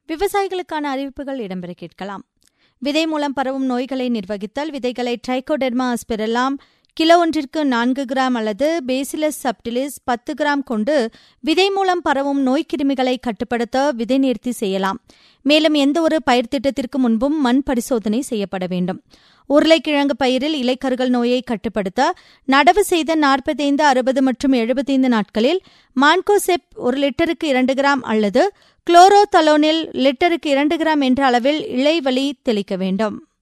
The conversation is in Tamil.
விவசாயிகளுக்கான அறிவிப்புகள் இடம்பெற கேட்கலாம் விதை மூலம் பரவும் நோய்களை நிர்வகித்தல் விதைகளை ட்ரைகோடெர்மா அஸ்பெரலாம் கிலோ ஒன்றிற்கு நான்கு கிராம் அல்லது பேசிலஸ் சப்டிலிஸ் பத்து கிராம் கொண்டு விதை மூலம் பரவும் நோய்க்கிருமிகளை கட்டுப்படுத்த விதை நேர்த்தி செய்யலாம் மேலும் எந்தவொரு பயிர் திட்டத்திற்கு முன்பும் மண் பரிசோதனை செய்யப்பட வேண்டும் உருளைக்கிழங்கு பயிரில் இலைக்கருகள் நோயை கட்டுப்படுத்த நடவு செய்த நாற்பத்தைந்து அறுபது மற்றும் எழுபத்தைந்து நாட்களில் மான்கோசெப் ஒரு லிட்டருக்கு இரண்டு கிராம் அல்லது குளோரோதலோனில் லிட்டருக்கு இரண்டு கிராம் என்ற அளவில் இலைவழி தெளிக்க வேண்டும்